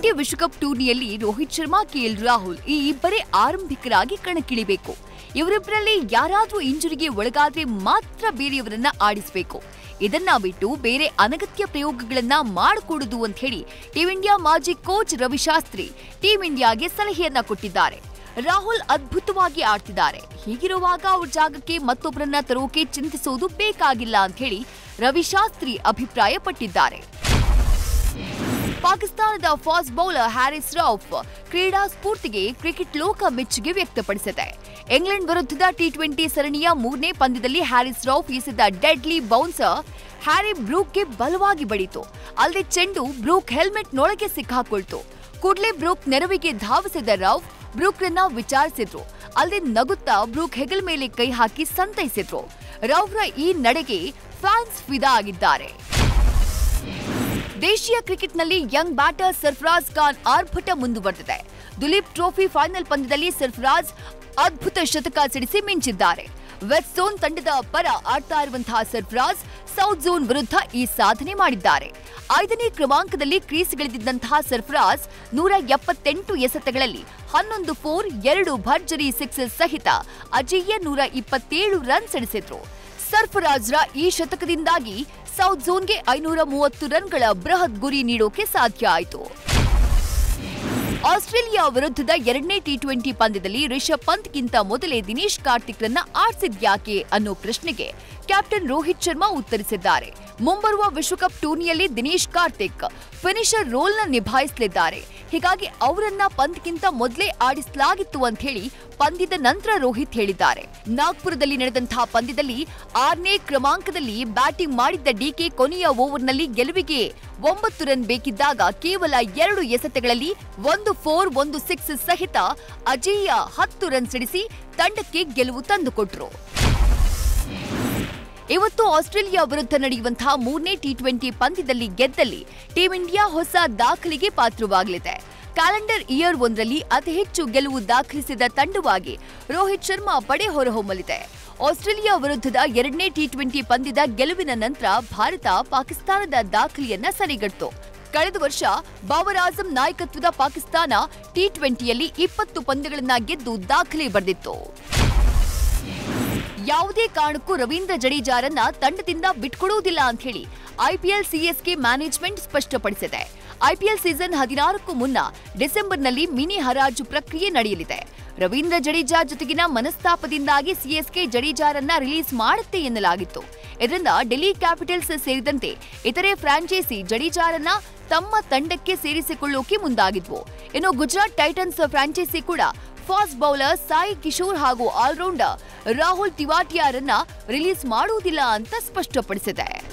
twenty ವಿಶ್ವಕಪ್ ಟೂರ್ನಿಯಲ್ಲಿ Rohit Sharma KL Rahul ಈ ಇಬ್ಬರೇ ಆರಂಭಿಕರಾಗಿ ಕಣಕ್ಕಿಳಿಬೇಕು ಇವರಿಬ್ಬರಲ್ಲಿ ಯಾರಾದ್ರೂ ಇಂಜುರಿಗೆ ಒಳಗಾದ್ರೆ ಮಾತ್ರ ಬೇರೆಯವರನ್ನ ಆಡಿಸಬೇಕು ಇದನ್ನ ಬಿಟ್ಟು ಬೇರೆ ಅನಗತ್ಯ ಪ್ರಯೋಗಗಳನ್ನ ಮಾಡಕೂಡದು ಅಂತ ಹೇಳಿ ಟೀಂ ಇಂಡಿಯಾ ಮಾಜಿ ಕೋಚ್ ರವಿಶಾಸ್ತ್ರಿ ಟೀಂ ಇಂಡಿಯಾಗೆ ಸಲಹೆಯನ್ನ ಕೊಟ್ಟಿದ್ದಾರೆ ರಾಹುಲ್ ಅದ್ಭುತವಾಗಿ ಆಡ್ತಿದ್ದಾರೆ ಹೀಗಿರುವಾಗ ಅವ್ರ ಜಾಗಕ್ಕೆ ಮತ್ತೊಬ್ಬರನ್ನ ತರೋಕೆ ಚಿಂತಿಸೋದು ಬೇಕಾಗಿಲ್ಲ ಅಂತ ಹೇಳಿ ರವಿಶಾಸ್ತ್ರಿ ಅಭಿಪ್ರಾಯಪಟ್ಟಿದ್ದಾರೆ ಪಾಕಿಸ್ತಾನದ ಫಾಸ್ಟ್ ಬೌಲರ್ ಹ್ಯಾರಿಸ್ ರೌಫ್ ಕ್ರೀಡಾ ಸ್ಫೂರ್ತಿಗೆ ಕ್ರಿಕೆಟ್ ಲೋಕ ಮೆಚ್ಚುಗೆ ವ್ಯಕ್ತಪಡಿಸಿದೆ ಇಂಗ್ಲೆಂಡ್ ವಿರುದ್ಧದ ಟಿ ಟ್ವೆಂಟಿ ಸರಣಿಯ ಮೂರನೇ ಪಂದ್ಯದಲ್ಲಿ ಹ್ಯಾರಿಸ್ ರೌಫ್ ಎಸೆದ ಡೆಡ್ಲಿ ಬೌನ್ಸರ್ ಹ್ಯಾರಿ ಬ್ರೂಕ್ಗೆ ಬಲವಾಗಿ ಬಡಿತು ಅಲ್ಲದೆ ಚೆಂಡು ಬ್ರೂಕ್ ಹೆಲ್ಮೆಟ್ನೊಳಗೆ ಸಿಕ್ಕಾಕೊಳ್ತು ಕೂಡಲೇ ಬ್ರೂಕ್ ನೆರವಿಗೆ ಧಾವಿಸಿದ ರೌಫ್ ಬ್ರೂಕ್ರನ್ನ ವಿಚಾರಿಸಿದ್ರು ಅಲ್ಲದೆ ನಗುತ್ತಾ ಬ್ರೂಕ್ ಹೆಗಲ ಮೇಲೆ ಕೈ ಹಾಕಿ ಸಂತೈಸಿದ್ರು ರೌಫ್ರ ಈ ನಡೆಗೆ ಫ್ಯಾನ್ಸ್ ಫಿದಾ ಆಗಿದ್ದಾರೆ ದೇಶೀಯ ಕ್ರಿಕೆಟ್ನಲ್ಲಿ ಯಂಗ್ ಬ್ಯಾಟರ್ ಸರ್ಫರಾಜ್ ಖಾನ್ ಆರ್ಭಟ ಮುಂದುವರೆದಿದೆ ದುಲೀಪ್ ಟ್ರೋಫಿ ಫೈನಲ್ ಪಂದ್ಯದಲ್ಲಿ ಸರ್ಫರಾಜ್ ಅದ್ಭುತ ಶತಕ ಸಿಡಿಸಿ ಮಿಂಚಿದ್ದಾರೆ ವೆಸ್ಟ್ ಝೋನ್ ತಂಡದ ಪರ ಆಡ್ತಾ ಇರುವಂತಹ ಸರ್ಫರಾಜ್ ಸೌತ್ ಝೋನ್ ವಿರುದ್ಧ ಈ ಸಾಧನೆ ಮಾಡಿದ್ದಾರೆ ಐದನೇ ಕ್ರಮಾಂಕದಲ್ಲಿ ಕ್ರೀಸ್ಗಿಳಿದಿದ್ದಂತಹ ಸರ್ಫರಾಜ್ ನೂರ ಎಪ್ಪತ್ತೆಂಟು ಎಸೆತಗಳಲ್ಲಿ ಹನ್ನೊಂದು ಫೋರ್ ಎರಡು ಭರ್ಜರಿ ಸಿಕ್ಸಸ್ ಸಹಿತ ಅಜೇಯ ನೂರ ಇಪ್ಪತ್ತೇಳು ರನ್ ಸಿಡಿಸಿದ್ರು ಸರ್ಫರಾಜ್ರ ಈ ಶತಕದಿಂದಾಗಿ ಸೌತ್ ಝೋನ್ಗೆ ಐನೂರ ಮೂವತ್ತು ರನ್ಗಳ ಬೃಹತ್ ಗುರಿ ನೀಡೋಕೆ ಸಾಧ್ಯ ಆಯಿತು ಆಸ್ಟ್ರೇಲಿಯಾ ವಿರುದ್ಧದ ಎರಡನೇ ಟಿ ಟ್ವೆಂಟಿ ಪಂದ್ಯದಲ್ಲಿ ರಿಷಬ್ ಪಂತ್ಗಿಂತ ಮೊದಲೇ ದಿನೇಶ್ ಕಾರ್ತಿಕ್ರನ್ನ ಆಡ್ಸಿದ್ಯಾಕೆ ಅನ್ನೋ ಪ್ರಶ್ನೆಗೆ ಕ್ಯಾಪ್ಟನ್ ರೋಹಿತ್ ಶರ್ಮಾ ಉತ್ತರಿಸಿದ್ದಾರೆ ಮುಂಬರುವ ವಿಶ್ವಕಪ್ ಟೂರ್ನಿಯಲ್ಲಿ ದಿನೇಶ್ ಕಾರ್ತಿಕ್ ಫಿನಿಶರ್ ರೋಲ್ನ ನಿಭಾಯಿಸಲಿದ್ದಾರೆ ಹೀಗಾಗಿ ಅವರನ್ನ ಪಂತ್ಗಿಂತ ಮೊದಲೇ ಆಡಿಸಲಾಗಿತ್ತು ಅಂತ ಹೇಳಿ ಪಂದ್ಯದ ನಂತರ ರೋಹಿತ್ ಹೇಳಿದ್ದಾರೆ ನಾಗ್ಪುರದಲ್ಲಿ ನಡೆದಂತಹ ಪಂದ್ಯದಲ್ಲಿ ಆರನೇ ಕ್ರಮಾಂಕದಲ್ಲಿ ಬ್ಯಾಟಿಂಗ್ ಮಾಡಿದ್ದ ಡಿಕೆ ಕೊನೆಯ ಓವರ್ನಲ್ಲಿ ಗೆಲುವಿಗೆ ಒಂಬತ್ತು ರನ್ ಬೇಕಿದ್ದಾಗ ಕೇವಲ ಎರಡು ಎಸೆತಗಳಲ್ಲಿ ಒಂದು ಫೋರ್ ಒಂದು ಸಿಕ್ಸ್ ಸಹಿತ ಅಜೇಯ ಹತ್ತು ರನ್ ಸಿಡಿಸಿ ತಂಡಕ್ಕೆ ಗೆಲುವು ತಂದುಕೊಟ್ರು ಇವತ್ತು ಆಸ್ಟ್ರೇಲಿಯಾ ವಿರುದ್ಧ ನಡೆಯುವಂತಹ ಮೂರನೇ ಟಿ ಟ್ವೆಂಟಿ ಪಂದ್ಯದಲ್ಲಿ ಗೆದ್ದಲ್ಲಿ ಟೀಂ ಇಂಡಿಯಾ ಹೊಸ ದಾಖಲೆಗೆ ಪಾತ್ರವಾಗಲಿದೆ ಕ್ಯಾಲೆಂಡರ್ ಇಯರ್ ಒಂದರಲ್ಲಿ ಅತಿ ಹೆಚ್ಚು ಗೆಲುವು ದಾಖಲಿಸಿದ ತಂಡವಾಗಿ ರೋಹಿತ್ ಶರ್ಮಾ ಪಡೆ ಹೊರಹೊಮ್ಮಲಿದೆ ಆಸ್ಟ್ರೇಲಿಯಾ ವಿರುದ್ಧದ ಎರಡನೇ ಟಿ ಟ್ವೆಂಟಿ ಪಂದ್ಯದ ಗೆಲುವಿನ ನಂತರ ಭಾರತ ಪಾಕಿಸ್ತಾನದ ದಾಖಲೆಯನ್ನ ಸರಿಗಟ್ತು ಕಳೆದ ವರ್ಷ ಬಾಬರ್ ಆಜಂ ನಾಯಕತ್ವದ ಪಾಕಿಸ್ತಾನ ಟಿ ಟ್ವೆಂಟಿಯಲ್ಲಿ ಇಪ್ಪತ್ತು ಪಂದ್ಯಗಳನ್ನ ಗೆದ್ದು ದಾಖಲೆ ಬರೆದಿತ್ತು ಯಾವುದೇ ಕಾರಣಕ್ಕೂ ರವೀಂದ್ರ ಜಡೇಜಾರನ್ನ ತಂಡದಿಂದ ಬಿಟ್ಕೊಡುವುದಿಲ್ಲ ಅಂತ ಹೇಳಿ ಐಪಿಎಲ್ ಸಿಎಸ್ಕೆ ಮ್ಯಾನೇಜ್ಮೆಂಟ್ ಸ್ಪಷ್ಟಪಡಿಸಿದೆ ಐಪಿಎಲ್ ಸೀಸನ್ ಹದಿನಾರಕ್ಕೂ ಮುನ್ನ ಡಿಸೆಂಬರ್ನಲ್ಲಿ ಮಿನಿ ಹರಾಜು ಪ್ರಕ್ರಿಯೆ ನಡೆಯಲಿದೆ ರವೀಂದ್ರ ಜಡೇಜಾ ಜೊತೆಗಿನ ಮನಸ್ತಾಪದಿಂದಾಗಿ ಸಿಎಸ್ಕೆ ಜಡೇಜಾರನ್ನ ರಿಲೀಸ್ ಮಾಡುತ್ತೆ ಎನ್ನಲಾಗಿತ್ತು ಇದರಿಂದ ಡೆಲ್ಲಿ ಕ್ಯಾಪಿಟಲ್ಸ್ ಸೇರಿದಂತೆ ಇತರೆ ಫ್ರಾಂಚೈಸಿ ಜಡೇಜಾರನ್ನ ತಮ್ಮ ತಂಡಕ್ಕೆ ಸೇರಿಸಿಕೊಳ್ಳೋಕೆ ಮುಂದಾಗಿದ್ವು ಇನ್ನು ಗುಜರಾತ್ ಟೈಟನ್ಸ್ ಫ್ರಾಂಚೈಸಿ ಕೂಡ ಫಾಸ್ಟ್ ಬೌಲರ್ ಸಾಯಿ ಕಿಶೋರ್ ಹಾಗೂ ಆಲ್ರೌಂಡರ್ ರಾಹುಲ್ ತಿವಾಟಿಯಾರನ್ನ ರಿಲೀಸ್ ಮಾಡುವುದಿಲ್ಲ ಅಂತ ಸ್ಪಷ್ಟಪಡಿಸಿದೆ